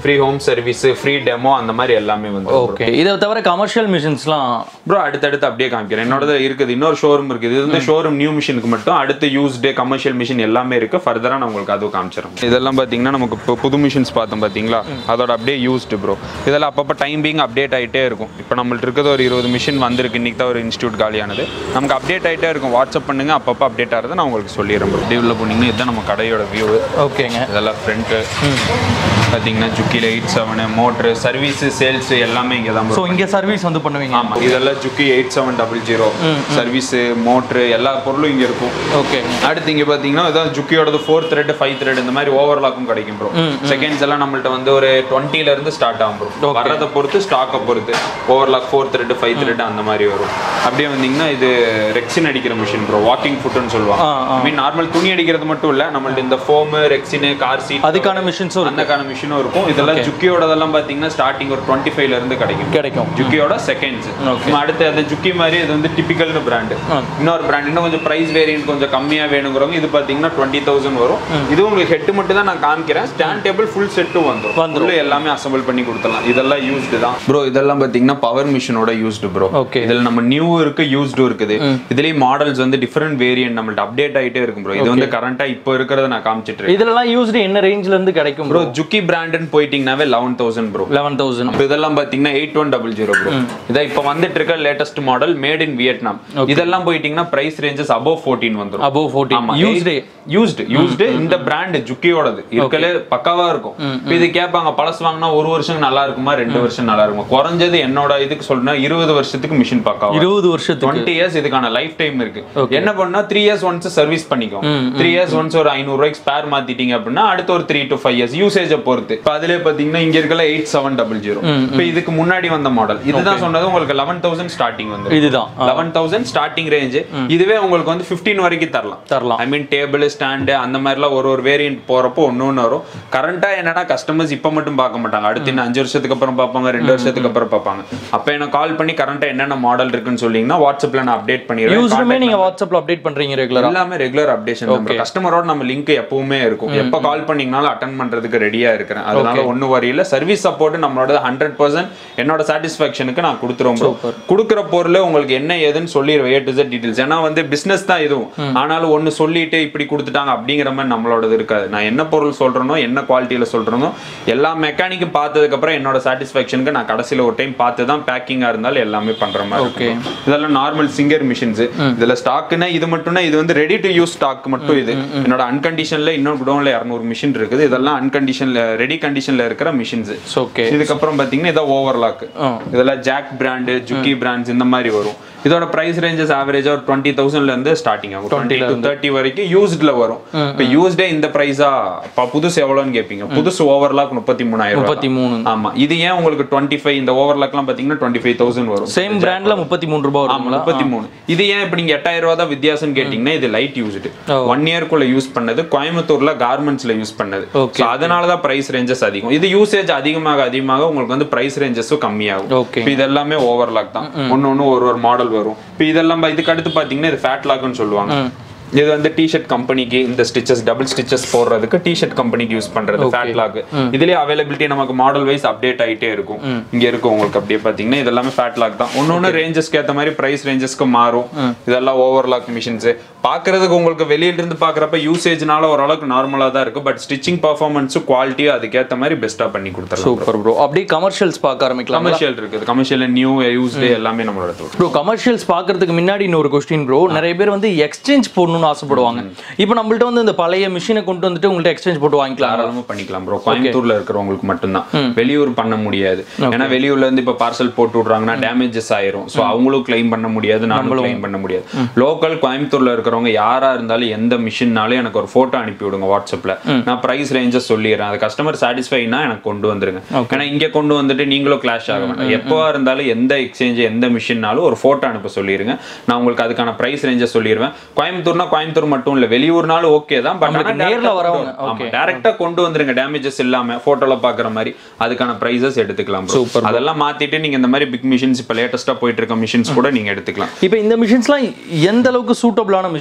free home service free demo அந்த மாதிரி எல்லாமே வந்து ஓகே இதை தவிர கமர்ஷியல் மிஷின்ஸ்லாம் ப்ரோ அடுத்தடுத்து அப்படியே காமிக்கிறேன் என்னோட இருக்குது இன்னொரு ஷோரூம் இருக்குது இது வந்து ஷோரூம் நியூ மிஷினுக்கு மட்டும் அடுத்து யூஸ்டு கமர்ஷியல் மிஷின் எல்லாமே இருக்கு ஃபர்தரா நான் உங்களுக்கு அதுவும் காமிச்சிடும் இதெல்லாம் பாத்தீங்கன்னா நமக்கு இப்போ புது மிஷின்ஸ் பார்த்தோம் பாத்தீங்களா அதோட அப்படியே யூஸ்டு ப்ரோ இதெல்லாம் அப்பப்போ டைம் பீங் அப்டேட் ஆயிட்டே இருக்கும் இப்போ நம்மள்ட்ட இருக்கிறது ஒரு இருபது மிஷின் வந்திருக்கு இன்னைக்கு தான் ஒரு இன்ஸ்டியூட் காலியானது நமக்கு அப்டேட் ஆயிட்டே இருக்கும் வாட்ஸ்அப் பண்ணுங்க அப்பப்போ அப்டேட் ஆகிறது நான் உங்களுக்கு சொல்லிடுறேன் ப்ரோ டீவில் போனீங்கன்னா இதுதான் நம்ம கடையோட வியூ ஓகேங்க இதெல்லாம் ஃப்ரண்ட்டு பார்த்தீங்கன்னா ஜுக்கியில் eight seven motor service sales எல்லாமே இங்கே தான் bro. ஸோ இங்கே சர்வீஸ் வந்து பண்ணுவீங்க ஆமா இதெல்லாம் Juki eight seven double zero service motor எல்லா பொருளும் இங்க இருக்கும் ஓகேங்க அடுத்து இங்க பாத்தீங்கன்னா இதான் ஜுக்கியோடது ஃபோர் த்ரெட் ஃபைவ் த்ரெட் இந்த மாதிரி ஓவர்லாக்கும் கிடைக்கும் ப்ரோ செகண்ட்ஸ் எல்லாம் நம்மள்ட்ட வந்து ஒரு 20 ல இருந்து ஸ்டார்ட் ஆகும் ப்ரோ வர்றதை பொறுத்து ஸ்டாக்கை பொறுத்து overlock four thread five thread அந்த மாதிரி வரும் அப்படியே வந்தீங்கன்னா இது ரெக்ஸின் அடிக்கிற மிஷின் ப்ரோ வாக்கிங் ஃபுட்னு சொல்லுவாங்க ஆ, மீன் நார்மல் துணி அடிக்கிறது மட்டும் இல்ல நம்மள்ட்ட இந்த ஃபோமு ரெக்ஸின் கார் சீட் அதுக்கான மிஷின்ஸும் அந்தக்கான மிஷினும் இருக்கும் இதெல்லாம் ஜுக்கியோடதெல்லாம் பாத்தீங்கன்னா ஸ்டார்டிங் ஒரு டுவெண்ட்டி ஃபைவ்ல இருந்து கிடைக்கும் கிடைக்கும் ஜுக்கியோட செகண்ட்ஸ் Okay. அடுத்து அந்த ஜுக்கி மாதிரி இது வந்து டிபிக்கல்னு பிராண்டு ஆ. இன்னொரு பிராண்ட் இன்னும் கொஞ்சம் பிரைஸ் வேரியன்ட் கொஞ்சம் கம்மியா வேணுங்கிறவங்க இது பாத்தீங்கன்னா டுவெண்ட்டி தௌசண்ட் வரும் இது உங்களுக்கு ஹெட் மட்டும் தான் நான் காமிக்கிறேன் ஸ்டாண்ட் டேபிள் ஃபுல் செட்டும் வந்துரும் வந்துரும். Full எல்லாமே அசம்பிள் பண்ணி கொடுத்துடலாம் இதெல்லாம் யூஸ்டு தான் ப்ரோ இதெல்லாம் பாத்தீங்கன்னா பவர் மிஷினோட யூஸ்டு ப்ரோ Okay. இதுல நம்ம நியூ இருக்கு யூஸ்டும் இருக்குது இதுலயும் மாடல்ஸ் வந்து டிஃபரெண்ட் வேரியன்ட் நம்மள்ட்ட அப்டேட் ஆயிட்டே இருக்கும் ப்ரோ இது வந்து கரண்டா இப்போ இருக்கிறத நான் காமிச்சிட்டு இருக்கேன் இதுலலாம் யூஸ்டு என்ன ரேஞ்சில இருந்து கிடைக்கும் ப்ரோ ஜுக்கி பிராண்டுன்னு போயிட்டீங்கன்னாவே eleven thousand bro eleven thousand இப்போ இதெல்லாம் பாத்தீங்கன்னா eight one double zero bro இதான் இப்போ வந்துட்டு இருக்க latest model made in Vietnam இதெல்லாம் போயிட்டீங்கன்னா பிரைஸ் ரேஞ்சஸ் above 14 வந்துரும் அபோவ் ஃபோர்டீன் யூஸ்டே யூஸ்டு யூஸ்டு இந்த பிராண்ட் ஜுக்கியோடது இருக்கலே பக்காவா இருக்கும் இப்போ இது கேட்பாங்க பழசு வாங்கினா ஒரு வருஷம் நல்லா இருக்குமா ரெண்டு வருஷம் நல்லா இருக்குமா குறைஞ்சது என்னோட இதுக்கு சொல்றேன்னா இருபது வருஷத்துக்கு மிஷின் பக்காவா இருபது வருஷத்துக்கு டுவெண்ட்டி இயர்ஸ் இதுக்கான லைஃப் டைம் இருக்கு என்ன பண்ணா த்ரீ இயர்ஸ் ஒன்ஸ் சர்வீஸ் பண்ணிக்கும் த்ரீ இயர்ஸ் ஒன்ஸ் ஒரு ஐநூறு ரூபாய்க்கு ஸ்பேர் மாத்திட்டீங்க அப்படின்னா அடுத்த ஒரு த்ரீ டு ஃபைவ் இயர்ஸ் யூசேஜை பொறுத்து இப்போ அதுல பாத்தீங்கன்னா இங்க இருக்கல எயிட் செவன் டபுள் ஜீரோ இப்போ இதுக்கு முன்னாடி வந்த மாடல் இதுதான் சொன்னது உங்களுக்கு லெவன் தௌசண்ட் ஸ்டார்டிங் வந்து இதுதான் ஆ, லெவன் தௌசண்ட் ஸ்டார்டிங் ரேஞ்ச் இதுவே உங்களுக்கு வந்து 15 வரைக்கும் தரலாம் தரலாம் ஐ மீன் டேபிள் ஸ்டாண்டு அந்த மாதிரிலாம் ஒரு ஒரு வேரியன்ட் போறப்போ ஒன்று ஒன்று வரும் கரண்டா என்னன்னா கஸ்டமர்ஸ் இப்போ மட்டும் பார்க்க மாட்டாங்க அடுத்து இன்னும் அஞ்சு வருஷத்துக்கு அப்புறம் பார்ப்பாங்க ரெண்டு வருஷத்துக்கு அப்புறம் பார்ப்பாங்க அப்போ என்ன கால் பண்ணி கரண்டா என்னென்ன மாடல் இருக்குன்னு சொன்னீங்கன்னா வாட்ஸ்அப்ல நான் அப்டேட் பண்ணிடுவேன் யூஸ்டுமே நீங்க வாட்ஸ்அப்ல அப்டேட் பண்றீங்க ரெகுலரா எல்லாமே ரெகுலர் அப்டேஷன் கஸ்டமரோட நம்ம லிங்க் எப்பவுமே இருக்கும் எப்போ கால் பண்ணீங்கனாலும் அட்டன் பண்றதுக்கு ரெடியா இருக்கிறேன் அதனால ஒன்றும் வரையில சர்வீஸ் சப்போர்ட் நம்மளோட ஹண்ட்ரட் பர்சன்ட் என்னோட சாட்டிஸ்ஃபேக்ஷனுக்கு நான் கொடுத்துருவோம் bro. கொடுக்குற பொருள் உங்களுக்கு என்ன ஏதுன்னு சொல்லிடுவேன் ஏ டு Z டீடைல்ஸ் ஏன்னா வந்து பிசினஸ் தான் இதுவும் ஆனாலும் ஒன்னு சொல்லிட்டு இப்படி கொடுத்துட்டாங்க அப்படிங்கிற மாதிரி நம்மளோடது இருக்காது நான் என்ன பொருள் சொல்றேனோ என்ன குவாலிட்டியில சொல்றேனோ எல்லா மெக்கானிக்கும் பார்த்ததுக்கு அப்புறம் என்னோட சாட்டிஸ்ஃபேக்ஷனுக்கு நான் கடைசியில ஒரு டைம் பார்த்து தான் பேக்கிங்கா இருந்தாலும் எல்லாமே பண்ற மாதிரி Okay. இருக்கும். இதெல்லாம் நார்மல் சிங்கர் மிஷின்ஸ் இதுல ஸ்டாக்னா இது மட்டும்னா இது வந்து ரெடி டு யூஸ் ஸ்டாக் மட்டும் இது என்னோட அன்கண்டிஷன்ல இன்னொரு குடோன்ல இரநூறு மிஷின் இருக்குது இதெல்லாம் அன்கண்டிஷன்ல ரெடி கண்டிஷன்ல இருக்கிற மிஷின்ஸ் ஓகே இதுக்கப்புறம் பாத்தீங்கன்னா இதான் ஓவர்லாக் ஆ. இதெல்லாம் ஜாக் பிராண்டு ஜுக்கி பிராண்ட்ஸ் இந்த மாதிரி வரும் இதோட பிரைஸ் ரேஞ்சஸ் ஆவரேஜா ஒரு டுவெண்ட்டி தௌசண்ட்ல இருந்து ஸ்டார்டிங் ஆகும் டுவெண்ட்டி டு தேர்ட்டி வரைக்கும் யூஸ்ட்ல வரும் இப்போ யூஸ்டே இந்த பிரைஸா புதுசு எவ்வளோன்னு கேட்பீங்க புதுசு ஓவர்லாக் முப்பத்தி மூணாயிரம் ரூபாய் முப்பத்தி மூணு ஆமா இது ஏன் உங்களுக்கு டுவெண்ட்டி ஃபைவ் இந்த ஓவர்லாக்லாம் பாத்தீங்கன்னா டுவெண்ட்டி ஃபைவ் தௌசண்ட் வரும் சேம் பிராண்ட்ல முப்பத்தி மூணு ரூபாய் ஆமா வருங்களா முப்பத்தி மூணு இது ஏன் இப்ப நீங்க எட்டாயிரம் ரூபா தான் வித்தியாசம் கேட்டீங்கன்னா இது லைட் யூஸ்டு ஓ. ஒன் இயர்க்குள்ள யூஸ் பண்ணது கோயம்புத்தூர்ல கார்மெண்ட்ஸ்ல யூஸ் பண்ணது Okay. So, அதனால தான் பிரைஸ் ரேஞ்சஸ் அதிகம் இது யூசேஜ் அதிகமாக அதிகமாக உங்களுக்கு வந்து பிரைஸ் ரேஞ்சஸும் கம்மியாகும் ஓகே இப்போ இது எல்லாமே ஓவர்லாக் தான் ஒன்னு ஒன்னு ஒரு ஒரு மாடல் வரும் இப்போ இதெல்லாம் பா- இதுக்கு அடுத்து பாத்தீங்கன்னா இது ஃபேட் லாக்னு சொல்லுவாங்க இது வந்து டிஷர்ட் கம்பெனிக்கு இந்த ஸ்டிச்சஸ் டபுள் ஸ்டிச்சஸ் போடுறதுக்கு டிஷர்ட் கம்பெனிக்கு யூஸ் பண்றது ஃபேட் லாக் இதுலயே அவைலபிலிட்டி நமக்கு மாடல் வைஸ் அப்டேட் ஆயிட்டே இருக்கும் இங்க இருக்கும் உங்களுக்கு அப்படியே பாத்தீங்கன்னா இது எல்லாமே ஃபேட் லாக் தான் ஒன்னு ஒன்னு ரேஞ்சஸ்க்கு ஏத்த மாதிரி பிரைஸ் ரேஞ்சஸ்க்கு மாறும் இதெல்லாம் ஓவர்லாக் மிஷின்ஸ் பாக்குறதுக்கு உங்களுக்கு வெளியில இருந்து பாக்குறப்ப யூசேஜ்னால ஓரளவுக்கு நார்மலா தான் இருக்கு பட் ஸ்டிச்சிங் பர்ஃபார்மன்ஸும் குவாலிட்டியும் அதுக்கேத்த மாதிரி பெஸ்டா பண்ணி கொடுத்துருலாம் சூப்பர் ப்ரோ அப்படியே கமர்ஷியல்ஸ் பார்க்க ஆரம்பிக்கலாம் கமர்ஷியல் இருக்குது கமர்ஷியல் நியூ யூஸ்டு எல்லாமே நம்மளோட தோட்டம் ப்ரோ கமர்ஷியல்ஸ் பார்க்கறதுக்கு முன்னாடி இன்னொரு கொஸ்டின் ப்ரோ நிறைய பேர் வந்து எக்ஸ்சேஞ்ச் போடணும்னு ஆசைப்படுவாங்க இப்போ நம்மள்ட்ட வந்து இந்த பழைய மிஷினை கொண்டு வந்துட்டு உங்கள்ட்ட எக்ஸ்சேஞ்ச் போட்டு வாங்கிக்கலாம் தாராளமா பண்ணிக்கலாம் ப்ரோ கோயம்புத்தூர்ல இருக்கிறவங்களுக்கு மட்டும்தான் வெளியூர் பண்ண முடியாது ஏன்னா வெளியூர்ல இருந்து இப்ப பார்சல் போட்டு விடுறாங்கன்னா டேமேஜஸ் ஆயிரும் சோ அவங்களும் கிளைம் பண்ண முடியாது நாமளும் கிளைம் பண்ண முடியாது லோக்கல் கோயம்புத்தூர்ல இருக்கிறவங்க யாரா இருந்தாலும் எந்த மிஷின்னாலும் எனக்கு ஒரு போட்டோ அனுப்பி விடுங்க வாட்ஸ்அப்ல நான் பிரைஸ் ரேஞ்சஸ் சொல்லிடுறேன் அது கஸ்டமர் சாட்டிஸ்ஃபைனா எனக்கு கொண்டு வந்துருங்க ஏன்னா இங்க கொண்டு வந்துட்டு நீங்களும் கிளாஷ் ஆக வேண்டாம் எப்பவா இருந்தாலும் எந்த எக்ஸ்சேஞ்ச் எந்த மிஷின்னாலும் ஒரு போட்டோ அனுப்ப சொல்லிருங்க நான் உங்களுக்கு அதுக்கான பிரைஸ் ரேஞ்சஸ் சொல்லிடுவேன் கோயம்புத்தூர்னா கோயம்புத்தூர் மட்டும் இல்ல வெளியூர்னாலும் ஓகே தான் பட் நம்மளுக்கு நேர்ல வரவங்க, okay. டைரக்டா கொண்டு வந்துருங்க டேமேஜஸ் இல்லாம போட்டோல பாக்குற மாதிரி அதுக்கான பிரைசஸ் எடுத்துக்கலாம் bro. Super அதெல்லாம் மாத்திட்டு நீங்க இந்த மாதிரி பிக் மிஷின்ஸ் இப்ப லேட்டஸ்டா போயிட்டு இருக்க மிஷின்ஸ் கூட நீங்க எடுத்துக்கலாம் இப்போ இந்த மிஷின்ஸ்லாம் எந்த அளவுக்கு சூட்டபிளான மிஷின்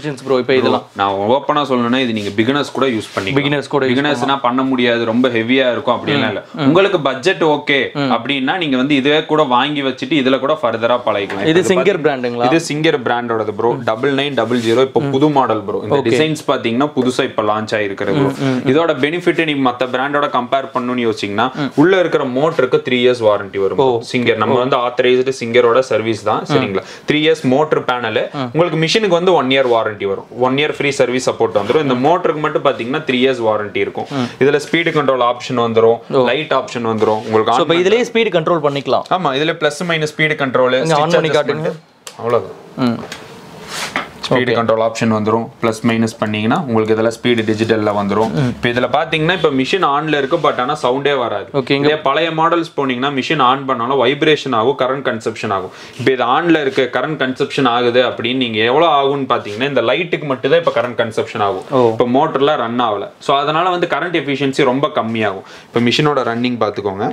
மிஷின்ஸ் ப்ரோ இப்போ இதெல்லாம் நான் ஓப்பனா சொல்லணும்னா இது நீங்க பிகினர்ஸ் கூட யூஸ் பண்ணி பிகினர்ஸ் கூட பிகினர்ஸ்னா பண்ண முடியாது ரொம்ப ஹெவியா இருக்கும் அப்படிலாம் இல்ல உங்களுக்கு பட்ஜெட் ஓகே அப்படின்னா நீங்க வந்து இதுவே கூட வாங்கி வச்சுட்டு இதுல கூட ஃபர்தரா பழகிக்கலாம் இது சிங்கர் பிராண்டுங்களா இது சிங்கர் பிராண்டோடது bro double nine double zero இப்போ புது மாடல் ப்ரோ இந்த டிசைன்ஸ் பாத்தீங்கன்னா புதுசா இப்ப லான்ச் ஆயிருக்கிறது ப்ரோ இதோட பெனிஃபிட் நீங்க மத்த பிராண்டோட கம்பேர் பண்ணணும்னு யோசிச்சீங்கன்னா உள்ள இருக்கிற மோட்டருக்கு த்ரீ இயர்ஸ் வாரண்டி வரும் சிங்கர் நம்ம வந்து ஆத்தரைஸ்டு சிங்கரோட சர்வீஸ் தான் சரிங்களா த்ரீ இயர்ஸ் மோட்டர் பேனல் உங்களுக்கு மிஷினுக்கு வந்து ஒன் இயர் வாரண்டி வரும் one year free service support வந்துரும் இந்த மோட்டருக்கு மட்டும் பாத்தீங்கன்னா த்ரீ இயர்ஸ் வாரண்டி இருக்கும் இதுல ஸ்பீடு கண்ட்ரோல் ஆப்ஷன் வந்துரும் லைட் ஆப்ஷன் வந்துரும் உங்களுக்கு ஸோ இப்போ இதுலயே ஸ்பீடு கண்ட்ரோல் பண்ணிக்கலாம் ஆமா இதுல plus minus speed control on பண்ணி காட்டுங்க. அவ்வளவுதான் ம் ஸ்பீடு கண்ட்ரோல் ஆப்ஷன் வந்துரும் ப்ளஸ் மைனஸ் பண்ணீங்கன்னா உங்களுக்கு இதெல்லாம் ஸ்பீடு டிஜிட்டல்ல வந்துரும் இப்போ இதுல பாத்தீங்கன்னா இப்போ மிஷின் ஆன்ல இருக்கு பட் ஆனா சவுண்டே வராது Okay, இதே பழைய மாடல்ஸ் போனீங்கன்னா மிஷின் ஆன் பண்ணாலும் வைப்ரேஷன் ஆகும் கரண்ட் கன்சப்ஷன் ஆகும் இப்போ இது ஆன்ல இருக்கு கரண்ட் கன்சப்ஷன் ஆகுது அப்படின்னு நீங்க எவ்வளவு ஆகும்னு பாத்தீங்கன்னா இந்த லைட்டுக்கு மட்டும் தான் இப்போ கரண்ட் கன்சப்ஷன் ஆகும் இப்போ மோட்டர்ல ரன் ஆகல ஸோ அதனால வந்து கரண்ட் எஃபிஷியன்சி ரொம்ப கம்மியாகும் இப்போ மிஷினோட ரன்னிங் பாத்துக்கோங்க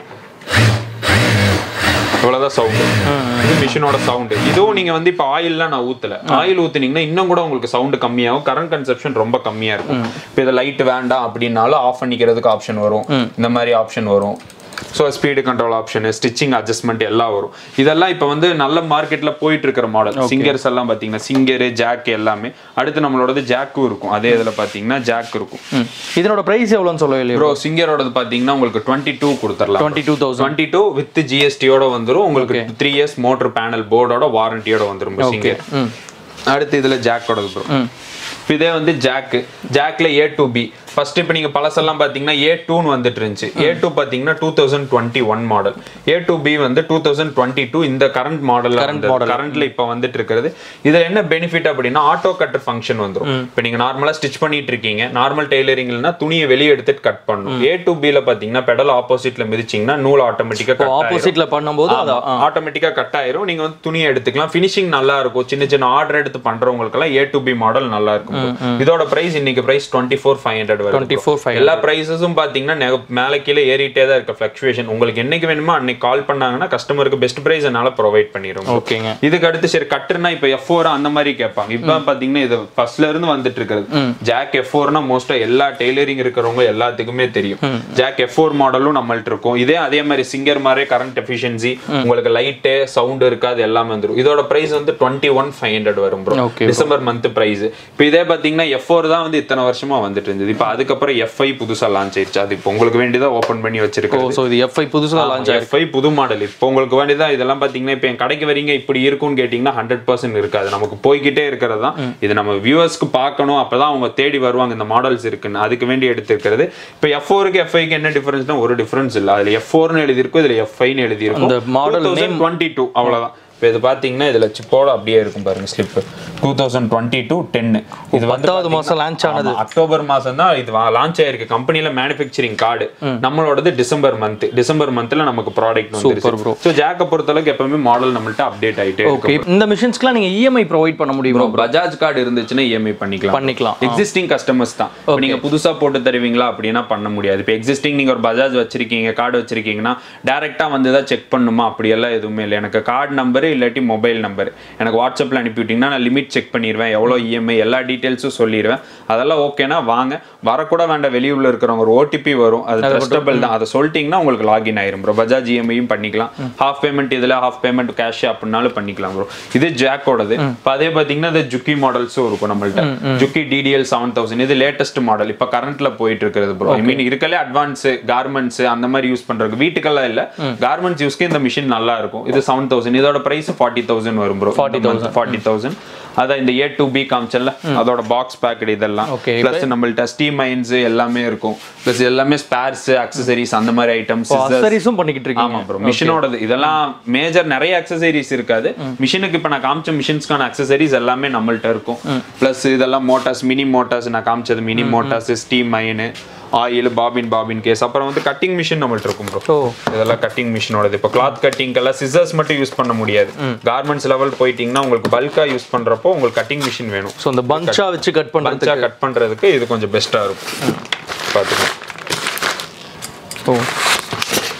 இவ்வளவுதான் சவுண்ட் இது மிஷினோட சவுண்ட் இதுவும் நீங்க வந்து இப்ப ஆயில்லாம் நான் ஊத்தல ஆயில் ஊத்துனீங்கன்னா இன்னும் கூட உங்களுக்கு சவுண்ட் கம்மியாகும் கரண்ட் கன்சப்ஷன் ரொம்ப கம்மியா இருக்கும் இப்போ இதை லைட் வேண்டாம் அப்படின்னாலும் ஆஃப் பண்ணிக்கிறதுக்கு ஆப்ஷன் வரும் இந்த மாதிரி ஆப்ஷன் வரும் so speed control option stitching adjustment எல்லாம் வரும் இதெல்லாம் இப்போ வந்து நல்ல மார்க்கெட்ல போயிட்டு இருக்கிற மாடல் சிங்கர்ஸ் எல்லாம் பார்த்தீங்கன்னா சிங்கரு ஜாக் எல்லாமே அடுத்து நம்மளோடது ஜாக்கும் இருக்கும் அதே இதில் பார்த்தீங்கன்னா ஜாக் இருக்கும் ம் இதனோட ப்ரைஸ் எவ்வளோன்னு சொல்லவே இல்லையா ப்ரோ சிங்கரோடது பார்த்தீங்கன்னா உங்களுக்கு டுவெண்ட்டி டூ கொடுத்துடலாம் twenty two thousand twenty two with ஜிஎஸ்டியோட வந்துரும் உங்களுக்கு த்ரீ இயர்ஸ் மோட்டர் பேனல் போர்டோட வாரண்டியோட வந்துரும் சிங்கர் ம் அடுத்து இதுல ஜாக்கோடது ப்ரோ ம் இதே வந்து ஜாக்கு ஜாக்ல ஏ டு பி ஃபர்ஸ்ட் இப்போ நீங்க பழசெல்லாம் பாத்தீங்கன்னா ஏ டூன்னு வந்துட்டு இருந்துச்சு ஏ டூ பாத்தீங்கன்னா two thousand twenty one model A to B வந்து டூ தௌசண்ட் டுவெண்ட்டி டூ இந்த கரண்ட் மாடல் கரண்ட்ல இப்போ வந்துட்டு இருக்கிறது இதுல என்ன பெனிஃபிட் அப்படின்னா ஆட்டோ கட்டர் ஃபங்க்ஷன் வந்துரும் இப்போ நீங்க நார்மலா ஸ்டிச் பண்ணிட்டு இருக்கீங்க நார்மல் டெய்லரிங்லனா துணியை வெளியே எடுத்துட்டு கட் பண்ணணும் ஏ டு பில பாத்தீங்கன்னா பெடல் ஆப்போசிட்ல மிதிச்சீங்கன்னா நூல் ஆட்டோமேட்டிக்கா கட் ஆப்போசிட்ல பண்ணும்போது அது ஆட்டோமேட்டிக்கா கட் ஆயிரும் நீங்க வந்து துணியை எடுத்துக்கலாம் ஃபினிஷிங் நல்லா இருக்கும் சின்ன சின்ன ஆர்டர் எடுத்து பண்றவங்களுக்கு எல்லாம் ஏ டு பி மாடல் நல்லா இருக்கும் இதோட பிரைஸ் இன்னைக்கு price twenty four five hundred வரும் டுவெண்ட்டி ஃபோர் ஃபைவ் எல்லா பிரைஸஸும் பாத்தீங்கன்னா நெக- மேல கீழே ஏறிட்டே தான் இருக்கு ஃபிளக்சுவேஷன் உங்களுக்கு என்னைக்கு வேணுமோ அன்னைக்கு கால் பண்ணாங்கன்னா கஸ்டமருக்கு பெஸ்ட் பிரைஸ் என்னால ப்ரொவைட் பண்ணிரும் ஓகேங்க இதுக்கு அடுத்து சரி கட்டுனா இப்ப எஃப் ஃபோர் அந்த மாதிரி கேட்பாங்க இப்ப பாத்தீங்கன்னா இது ஃபர்ஸ்ட்ல இருந்து வந்துட்டு இருக்கிறது ஜாக் எஃப் ஃபோர்னா மோஸ்டா எல்லா டெய்லரிங் இருக்கிறவங்க எல்லாத்துக்குமே தெரியும் ஜாக் எஃப் ஃபோர் மாடலும் நம்மள்ட்ட இருக்கும் இதே அதே மாதிரி சிங்கர் மாதிரி கரண்ட் எஃபிஷியன்சி உங்களுக்கு லைட்டு சவுண்ட் இருக்காது எல்லாமே வந்துரும் இதோட பிரைஸ் வந்து டுவெண்ட்டி ஒன் ஃபைவ் ஹண்ட்ரட் வரும் bro Okay, December month price இப்போ இதே பாத்தீங்கன்னா எஃப் ஃபோர் தான் வந்து இத்தனை வருஷமா வந்துட்டு இருந்தது இப்போ அதுக்கப்புறம் எஃப்ஐ புதுசா லான்ச் ஆயிருச்சு அது இப்போ உங்களுக்கு வேண்டியதான் ஓபன் பண்ணி ஓ வச்சிருக்கோம் ஸோ இது எஃப்ஐ புதுசாக லான்ச் எஃப்ஐ புது மாடல் இப்போ உங்களுக்கு வேண்டியதான் இதெல்லாம் பாத்தீங்கன்னா இப்போ என் கடைக்கு வரீங்க இப்படி இருக்கும்னு கேட்டிங்கன்னா ஹண்ட்ரட் பர்சன்ட் இருக்காது நமக்கு போய்கிட்டே இருக்கிறது தான் இது நம்ம வியூவர்ஸ்க்கு பார்க்கணும் அப்பதான் அவங்க தேடி வருவாங்க இந்த மாடல்ஸ் இருக்குன்னு அதுக்கு வேண்டி எடுத்திருக்கிறது இப்போ எஃப் ஃபோருக்கு எஃப்ஐக்கு என்ன டிஃபரன்ஸ்னா ஒரு டிஃபரன்ஸ் இல்லை அதுல எஃப் ஃபோர்னு எழுதியிருக்கும் இதுல எஃப்ஐன்னு எழுதியிருக்கும் அந்த model டுவெண்ட்டி டூ அவ்வளவுதான் இப்போ இது பாத்தீங்கன்னா இதுல சிப்போட அப்படியே இருக்கும் பாருங்க slip two thousand twenty two டென்னு இது வந்து பத்தாவது மாசம் லான்ச் ஆனது ஆமா, அக்டோபர் மாசம் தான் இது லான்ச் ஆயிருக்கு கம்பெனில மேனுஃபேக்சரிங் கார்டு நம்மளோடது டிசம்பர் மந்த் டிசம்பர் மந்த்ல நமக்கு ப்ராடக்ட் வந்துருச்சு ஸோ ஜாக்க பொறுத்தளவுக்கு எப்பவுமே மாடல் நம்மள்ட்ட அப்டேட் ஆயிட்டே ஓகே இருக்கும் இந்த மிஷின்ஸ்க்குலாம் நீங்க இஎம்ஐ ப்ரொவைட் பண்ண முடியுமா பஜாஜ் கார்டு இருந்துச்சுன்னா இஎம்ஐ பண்ணிக்கலாம் பண்ணிக்கலாம் எக்ஸிஸ்டிங் கஸ்டமர்ஸ் தான் இப்போ நீங்க புதுசா போட்டு தருவீங்களா அப்படின்னா பண்ண முடியாது இப்போ எக்ஸிஸ்டிங் நீங்க ஒரு பஜாஜ் வச்சிருக்கீங்க கார்டு வச்சிருக்கீங்கன்னா டைரக்டா வந்து தான் செக் பண்ணுமா அப்படியெல்லாம் எதுவுமே இல்லை எனக்கு கார்டு நம்பர் இல்லாட்டி மொபைல் நம்பர் எனக்கு வாட்ஸ்அப்ல அனுப்பிவிட்டீங்கன்னா நான் லிமிட் செக் பண்ணிடுவேன் எவ்வளோ இஎம்ஐ எல்லா டீட்டெயில்ஸும் சொல்லிடுவேன் அதெல்லாம் ஓகேனா வாங்க வரக்கூட வேண்டாம் வெளியூர்ல இருக்கிறவங்க ஒரு ஓடிபி வரும் அது ட்ரஸ்டபிள் தான் அதை சொல்லிட்டீங்கன்னா உங்களுக்கு லாகின் ஆயிரும் ப்ரோ பஜாஜ் இஎம்ஐயும் பண்ணிக்கலாம் ஹாஃப் பேமெண்ட் இதுல ஹாஃப் பேமெண்ட் கேஷ் அப்படின்னாலும் பண்ணிக்கலாம் ப்ரோ இது ஜாக்கோடது இப்போ அதே பார்த்தீங்கன்னா இது ஜுக்கி மாடல்ஸும் இருக்கும் நம்மள்ட்ட ஜுக்கி டிடிஎல் செவன் தௌசண்ட் இது லேட்டஸ்ட் மாடல் இப்போ கரண்ட்ல போயிட்டு இருக்கிறது ப்ரோ ஐ மீன் இருக்கலே அட்வான்ஸ் கார்மெண்ட்ஸ் அந்த மாதிரி யூஸ் பண்றதுக்கு வீட்டுக்கெல்லாம் இல்ல கார்மெண்ட்ஸ் யூஸ்க்கு இந்த மிஷின் நல்லா இருக்கும் இது செவன் தௌசண்ட் இதோட பிரைஸ் ஃபார்ட்டி தௌசண்ட் வரும் bro forty thousand forty thousand அதான் இந்த ஏ டு பி காமிச்சல அதோட பாக்ஸ் பேக்கெட் இதெல்லாம் Okay, பிளஸ் நம்மள்ட்ட ஸ்டீம் மைன்ஸ் எல்லாமே இருக்கும் பிளஸ் எல்லாமே ஸ்பேர்ஸ் அக்சசரிஸ் அந்த மாதிரி ஐட்டம்ஸ் அக்சரிஸும் பண்ணிக்கிட்டு இருக்கீங்க ஆமா ப்ரோ மிஷினோடது இதெல்லாம் மேஜர் நிறைய அக்சசரிஸ் இருக்காது மிஷினுக்கு இப்ப நான் காமிச்ச மிஷின்ஸ்க்கான அக்சசரிஸ் எல்லாமே நம்மள்ட்ட இருக்கும் பிளஸ் இதெல்லாம் மோட்டார்ஸ் மினி மோட்டார்ஸ் நான் காமிச்சது மினி மோட்டார்ஸ் ஸ்டீம் மைனு ஆயில் பாபின் பாபின் கேஸ் அப்புறம் வந்து கட்டிங் மிஷின் நம்மள்ட்ட இருக்கும் ப்ரோ ஓ இதெல்லாம் கட்டிங் மிஷினோடது இப்போ கிளாத் கட்டிங்கெல்லாம் சிசர்ஸ் மட்டும் யூஸ் பண்ண முடியாது கார்மெண்ட்ஸ் லெவல் போயிட்டீங்கன்னா உங்களுக்கு பல்கா யூஸ் பண்றப்போ உங்களுக்கு கட்டிங் மிஷின் வேணும் ஸோ இந்த பஞ்சா வச்சு கட் பண்றது பஞ்சா கட் பண்றதுக்கு இது கொஞ்சம் பெஸ்டா இருக்கும் பாத்துக்கலாம் ஓ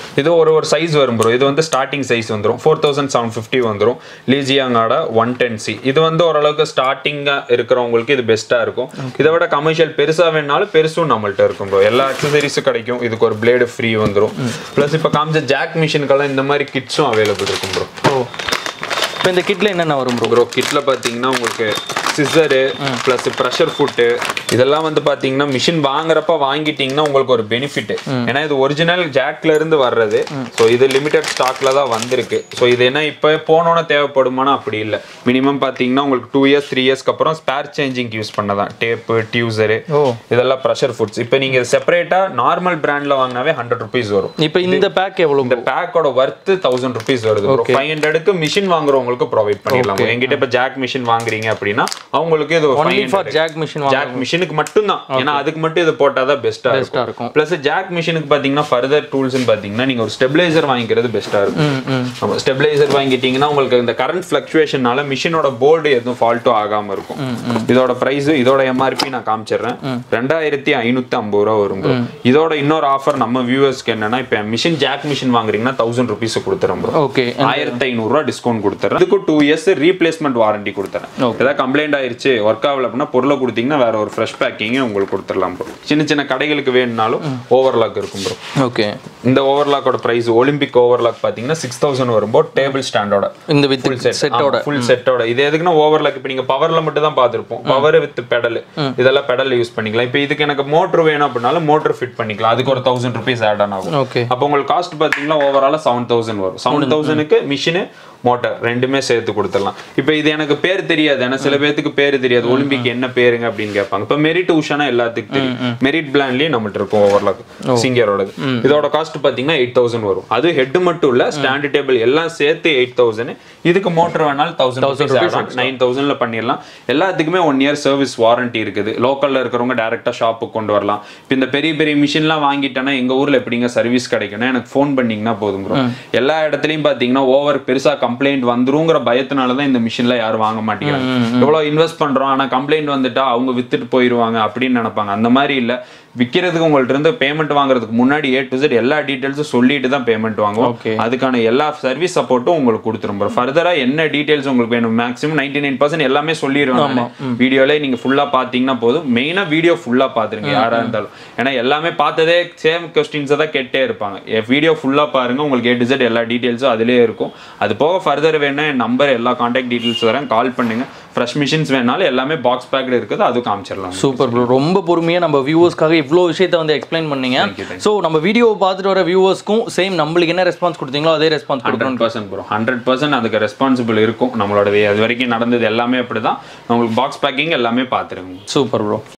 இது ஒரு ஒரு சைஸ் வரும் ப்ரோ இது வந்து ஸ்டார்டிங் சைஸ் வந்துரும் ஃபோர் தௌசண்ட் செவன் ஃபிஃப்டி வந்துரும் லீஜியாங்கோட ஒன் டென் சி இது வந்து ஓரளவுக்கு ஸ்டார்டிங்காக இருக்கிறவங்களுக்கு இது பெஸ்ட்டாக இருக்கும் இதை விட கமர்ஷியல் பெருசாக வேணாலும் பெருசும் நம்மள்ட்ட இருக்கும் ப்ரோ எல்லா அக்சசரிஸும் கிடைக்கும் இதுக்கு ஒரு பிளேடு ஃப்ரீ வந்துரும் ப்ளஸ் இப்போ காமிச்ச ஜாக் மிஷினுக்கெல்லாம் இந்த மாதிரி கிட்ஸும் அவைலபிள் இருக்கும் ப்ரோ ஓ இப்போ இந்த கிட்ல என்னென்ன வரும் ப்ரோ ப்ரோ கிட்ல பார்த்தீங்கன்னா உங்களுக்கு சிசரு ப்ளஸ் ப்ரெஷர் ஃபுட்டு இதெல்லாம் வந்து பார்த்தீங்கன்னா மிஷின் வாங்குறப்ப வாங்கிட்டீங்கன்னா உங்களுக்கு ஒரு பெனிஃபிட் ஏன்னா இது ஒரிஜினல் ஜாக்ல இருந்து வர்றது ஸோ இது லிமிடெட் ஸ்டாக்ல தான் வந்திருக்கு ஸோ இது என்ன இப்போ போனோன்னு தேவைப்படுமானா அப்படி இல்லை மினிமம் பார்த்தீங்கன்னா உங்களுக்கு டூ இயர்ஸ் த்ரீ இயர்ஸ்க்கு அப்புறம் ஸ்பேர் சேஞ்சிங் யூஸ் பண்ணதான் டேப்பு டியூசரு ஓ இதெல்லாம் ப்ரெஷர் ஃபுட்ஸ் இப்போ நீங்கள் செப்பரேட்டாக நார்மல் பிராண்ட்ல வாங்கினாவே ஹண்ட்ரட் ருபீஸ் வரும் இப்போ இந்த பேக் எவ்வளோ இந்த பேக்கோட ஒர்த் தௌசண்ட் ருபீஸ் வருது ஃபைவ் ஹண்ட்ரடுக்கு மிஷின் வாங்குறவங்களுக்கு ப்ரொவைட் பண்ணிடலாம் எங்கிட்ட இப்போ ஜாக் மிஷின் வாங்குறீங்க அப்படின்னா அவங்களுக்கு இது only for Jack machine Jack மிஷினுக்கு மட்டும்தான் ஏன்னா அதுக்கு மட்டும் இது போட்டாதான் பெஸ்டா பெஸ்ட்டாக இருக்கும் இருக்கும் பிளஸ் ஜாக் மிஷினுக்கு பாத்தீங்கன்னா ஃபர்தர் டூல்ஸ்னு பாத்தீங்கன்னா நீங்க ஒரு ஸ்டெபிளைசர் வாங்கிக்கிறது பெஸ்டா இருக்கும் ம் ம் ஆமா ஸ்டெபிளைசர் வாங்கிட்டீங்கன்னா உங்களுக்கு இந்த கரண்ட் ஃபிளக்சுவேஷனால மிஷினோட போர்டு எதுவும் ஃபால்ட்டும் ஆகாம இருக்கும் இதோட பிரைஸ் இதோட எம்ஆர்பி நான் காமிச்சிடுறேன் ரெண்டாயிரத்தி ஐநூத்தி ஐம்பது ரூபா வரும் bro. இதோட இன்னொரு ஆஃபர் நம்ம வியூவர்ஸ்க்கு என்னன்னா இப்போ மிஷின் ஜாக் மிஷின் வாங்குறீங்கன்னா தௌசண்ட் ருபீஸ் கொடுத்துறோம் ப்ரோ ஓகே ஆயிரத்தி ஐநூறு ரூபா டிஸ்கவுண்ட் கொடுத்துறேன் இதுக்கு டூ இயர்ஸ் ரீப்ளேஸ்மெண்ட் வாரண்டி கொடுத்துறேன் ஏதாவது கம்ப்ளைண்ட் ஆயிருச்சு ஒர்க் ஆகல அப்படின்னா பொருளை கொடுத்தீங்கன்னா வேற ஒரு ஃப்ரெஷ் பேக்கிங் உங்களுக்கு கொடுத்துடலாம் ப்ரோ சின்ன சின்ன கடைகளுக்கு வேணும்னாலும் ஓவர்லாக் இருக்கும் ப்ரோ ஓகே இந்த ஓவர்லாக்கோட பிரைஸ் ஒலிம்பிக் ஓவர்லாக் பாத்தீங்கன்னா சிக்ஸ் தௌசண்ட் வரும்போது டேபிள் ஸ்டாண்டோட இந்த வித் செட்டோட ஃபுல் செட்டோட இது எதுக்குன்னா ஓவர்லாக் இப்போ நீங்க பவர்ல மட்டும் தான் பார்த்திருப்போம் பவர் வித் பெடல் இதெல்லாம் பெடல் யூஸ் பண்ணிக்கலாம் இப்போ இதுக்கு எனக்கு மோட்டர் வேணும் அப்படின்னாலும் மோட்டர் ஃபிட் பண்ணிக்கலாம் அதுக்கு ஒரு தௌசண்ட் ருபீஸ் ஆட் ஆன் ஆகும் ஓகே அப்போ உங்களுக்கு காஸ்ட் பார்த்தீங்கன்னா ஓவராலாக செவன் தௌசண்ட் வரும் செவன் தௌசண்ட்க்கு மிஷினு மோட்டார் ரெண்டுமே சேர்த்து கொடுத்துடலாம் இப்போ இது எனக்கு பேர் தெரியாது ஏன்னா சில பேர்த்துக்கு பேர் தெரியாது ஒலிம்பிக் என்ன பேருங்க அப்படின்னு கேட்பாங்க இப்போ மெரிட் உஷானா எல்லாத்துக்கும் தெரியும் மெரிட் பிளான்லயே நம்மகிட்ட இருக்கும் ஓவர்லாக் சிங்கரோடது இதோட காஸ்ட் பார்த்தீங்கன்னா எயிட் தௌசண்ட் வரும் அது ஹெட் மட்டும் இல்ல ஸ்டாண்ட் டேபிள் எல்லாம் சேர்த்து எயிட் தௌசண்ட் இதுக்கு மோட்டர் வேணாலும் தௌசண்ட் நைன் தௌசண்ட்ல பண்ணிடலாம் எல்லாத்துக்குமே ஒன் இயர் சர்வீஸ் வாரண்டி இருக்குது லோக்கல்ல இருக்கிறவங்க டேரக்டா ஷாப்புக்கு கொண்டு வரலாம் இப்போ இந்த பெரிய பெரிய மிஷின்லாம் வாங்கிட்டேன்னா எங்க ஊர்ல எப்படிங்க சர்வீஸ் கிடைக்கும்னா எனக்கு ஃபோன் பண்ணீங்கன்னா போதும் bro. எல்லா இடத்துலயும் பாத்தீங்கன்னா ஓவர் பெருசா கம்ப்ளைண்ட் வந்துருங்கிற பயத்தினால தான் இந்த மிஷின்ல யாரும் வாங்க மாட்டேங்கிறாங்க எவ்வளவு இன்வெஸ்ட் பண்றோம் ஆனா கம்ப்ளைண்ட் வந்துட்டா அவங்க வித்துட்டு போயிருவாங்க அப்படின்னு நினைப்பாங்க அந்த மாதிரி இல்ல விற்கிறதுக்கு உங்கள்ட்ட இருந்து பேமெண்ட் வாங்குறதுக்கு முன்னாடி ஏ டு Z எல்லா டீடைல்ஸும் சொல்லிட்டு தான் பேமெண்ட் வாங்குவோம் Okay. அதுக்கான எல்லா சர்வீஸ் சப்போர்ட்டும் உங்களுக்கு கொடுத்துரும் ப்ரோ ஃபர்தரா என்ன டீடைல்ஸ் உங்களுக்கு வேணும் மேக்ஸிமம் நைன்டி நைன் பர்சன்ட் எல்லாமே சொல்லிடுவாங்க வீடியோல நீங்க ஃபுல்லா பாத்தீங்கன்னா போதும் மெயினா வீடியோ ஃபுல்லா பாத்துருங்க யாரா இருந்தாலும் ஏன்னா எல்லாமே பார்த்ததே சேம் கொஸ்டின்ஸை தான் கேட்டே இருப்பாங்க வீடியோ ஃபுல்லா பாருங்க உங்களுக்கு ஏ டு Z எல்லா டீடைல்ஸும் அதுலயே இருக்கும் அது போக ஃபர்தர் வேணும்னா என் நம்பர் எல்லா கான்டாக்ட் டீடைல்ஸ் வரேன் கால் பண்ணுங்க ஃப்ரெஷ் மிஷின்ஸ் வேணாலும் எல்லாமே பாக்ஸ் பேக்டு இருக்குது அது காமிச்சிடலாம் சூப்பர் ப்ரோ ரொம்ப பொறுமையாக நம்ம வியூவர்ஸ்க்காக இவ்வளோ விஷயத்த வந்து எக்ஸ்பிளைன் பண்ணீங்க you, thank ஸோ நம்ம வீடியோ பார்த்துட்டு வர வியூவர்ஸ்க்கும் சேம் நம்மளுக்கு என்ன ரெஸ்பான்ஸ் கொடுத்தீங்களோ அதே ரெஸ்பான்ஸ் கொடுக்கணும் hundred percent bro hundred percent அதுக்கு ரெஸ்பான்சிபிள் இருக்கும் நம்மளோட அது வரைக்கும் நடந்தது எல்லாமே அப்படிதான் உங்களுக்கு பாக்ஸ் பேக்கிங் எல்லாமே பார்த்துருங்க சூப்பர் ப்ரோ